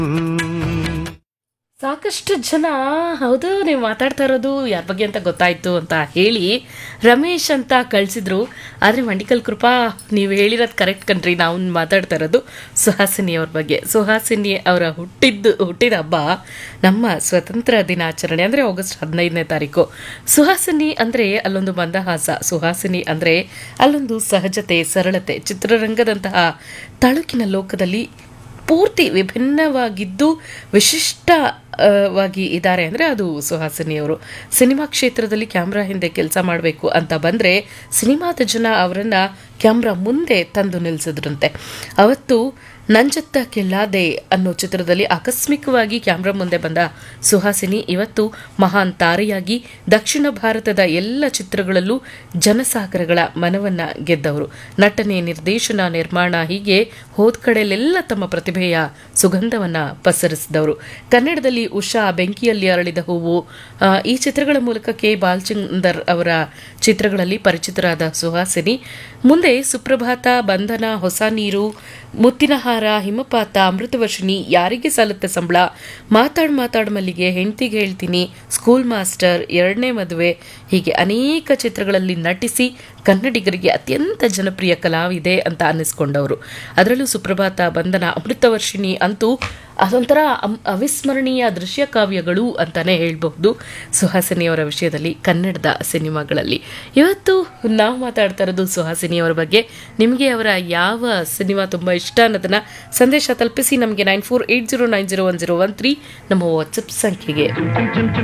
ಸಾಕಷ್ಟು ಜನ ಹೌದು ನೀವು ಮಾತಾಡ್ತಾ ಇರೋದು ಯಾರ ಬಗ್ಗೆ ಅಂತ ಗೊತ್ತಾಯ್ತು ಅಂತ ಹೇಳಿ ರಮೇಶ್ ಅಂತ ಕಳಿಸಿದ್ರು ಆದರೆ ಮಂಡಿಕಲ್ ಕೃಪಾ ನೀವು ಹೇಳಿರೋದು ಕರೆಕ್ಟ್ ಕಣ್ರಿ ನಾವು ಮಾತಾಡ್ತಾ ಇರೋದು ಸುಹಾಸಿನಿ ಅವ್ರ ಬಗ್ಗೆ ಸುಹಾಸಿನಿ ಅವರ ಹುಟ್ಟಿದ್ದು ಹುಟ್ಟಿದ ಹಬ್ಬ ನಮ್ಮ ಸ್ವತಂತ್ರ ದಿನಾಚರಣೆ ಅಂದರೆ ಆಗಸ್ಟ್ ಹದಿನೈದನೇ ತಾರೀಕು ಸುಹಾಸಿನಿ ಅಂದರೆ ಅಲ್ಲೊಂದು ಮಂದಹಾಸ ಸುಹಾಸಿನಿ ಅಂದರೆ ಅಲ್ಲೊಂದು ಸಹಜತೆ ಸರಳತೆ ಚಿತ್ರರಂಗದಂತಹ ತಳುಕಿನ ಲೋಕದಲ್ಲಿ ಪೂರ್ತಿ ವಿಭಿನ್ನವಾಗಿದ್ದು ವಿಶಿಷ್ಟವಾಗಿ ಇದ್ದಾರೆ ಅಂದರೆ ಅದು ಸುಹಾಸಿನಿಯವರು ಸಿನಿಮಾ ಕ್ಷೇತ್ರದಲ್ಲಿ ಕ್ಯಾಮ್ರಾ ಹಿಂದೆ ಕೆಲಸ ಮಾಡಬೇಕು ಅಂತ ಬಂದರೆ ಸಿನಿಮಾದ ಜನ ಅವರನ್ನು ಕ್ಯಾಮ್ರಾ ಮುಂದೆ ತಂದು ನಿಲ್ಲಿಸಿದ್ರಂತೆ ಅವತ್ತು ನಂಜತ್ತ ಕೆಲ್ಲಾದೆ ಅನ್ನೋ ಚಿತ್ರದಲ್ಲಿ ಆಕಸ್ಮಿಕವಾಗಿ ಕ್ಯಾಮ್ರಾ ಮುಂದೆ ಬಂದ ಸುಹಾಸಿನಿ ಇವತ್ತು ಮಹಾನ್ ತಾರೆಯಾಗಿ ದಕ್ಷಿಣ ಭಾರತದ ಎಲ್ಲ ಚಿತ್ರಗಳಲ್ಲೂ ಜನಸಾಗರಗಳ ಮನವನ್ನ ಗೆದ್ದವರು ನಟನೆ ನಿರ್ದೇಶನ ನಿರ್ಮಾಣ ಹೀಗೆ ಹೋದ ಕಡೆಯಲ್ಲೆಲ್ಲ ತಮ್ಮ ಪ್ರತಿಭೆಯ ಸುಗಂಧವನ್ನ ಪಸರಿಸಿದವರು ಕನ್ನಡದಲ್ಲಿ ಉಷಾ ಬೆಂಕಿಯಲ್ಲಿ ಅರಳಿದ ಹೂವು ಆ, ಈ ಚಿತ್ರಗಳ ಮೂಲಕ ಕೆ ಬಾಲಚಂದರ್ ಅವರ ಚಿತ್ರಗಳಲ್ಲಿ ಪರಿಚಿತರಾದ ಸುಹಾಸಿನಿ ಮುಂದೆ ಸುಪ್ರಭಾತ ಬಂಧನ ಹೊಸ ನೀರು ಮುತ್ತಿನಹಾರ ಹಿಮಪಾತ ಅಮೃತವರ್ಷಿಣಿ ಯಾರಿಗೆ ಸಲ್ಲುತ್ತೆ ಸಂಬಳ ಮಾತಾಡ್ ಮಾತಾಡ್ ಮಲ್ಲಿಗೆ ಹೆಂಡ್ತಿಗೆ ಹೇಳ್ತೀನಿ ಸ್ಕೂಲ್ ಮಾಸ್ಟರ್ ಎರಡನೇ ಮದುವೆ ಹೀಗೆ ಅನೇಕ ಚಿತ್ರಗಳಲ್ಲಿ ನಟಿಸಿ ಕನ್ನಡಿಗರಿಗೆ ಅತ್ಯಂತ ಜನಪ್ರಿಯ ಕಲಾವಿದೆ ಅಂತ ಅನ್ನಿಸ್ಕೊಂಡವರು ಅದರಲ್ಲೂ ಸುಪ್ರಭಾತ ಬಂಧನ ಅಮೃತವರ್ಷಿಣಿ ಅಂತೂ ಅದೊಂಥರ ಅಮ್- ಅವಿಸ್ಮರಣೀಯ ದೃಶ್ಯ ಕಾವ್ಯಗಳು ಅಂತಾನೆ ಹೇಳ್ಬಹುದು ಸುಹಾಸಿನಿಯವರ ವಿಷಯದಲ್ಲಿ ಕನ್ನಡದ ಸಿನಿಮಾಗಳಲ್ಲಿ ಇವತ್ತು ನಾವು ಮಾತಾಡ್ತಾ ಇರೋದು ಸುಹಾಸಿನಿಯವರ ಬಗ್ಗೆ ನಿಮಗೆ ಅವರ ಯಾವ ಸಿನಿಮಾ ತುಂಬ ಇಷ್ಟ ಅನ್ನೋದನ್ನ ಸಂದೇಶ ತಲುಪಿಸಿ ನಮಗೆ nine four eight zero nine zero one zero one three ನಮ್ಮ ವಾಟ್ಸಪ್ ಸಂಖ್ಯೆಗೆ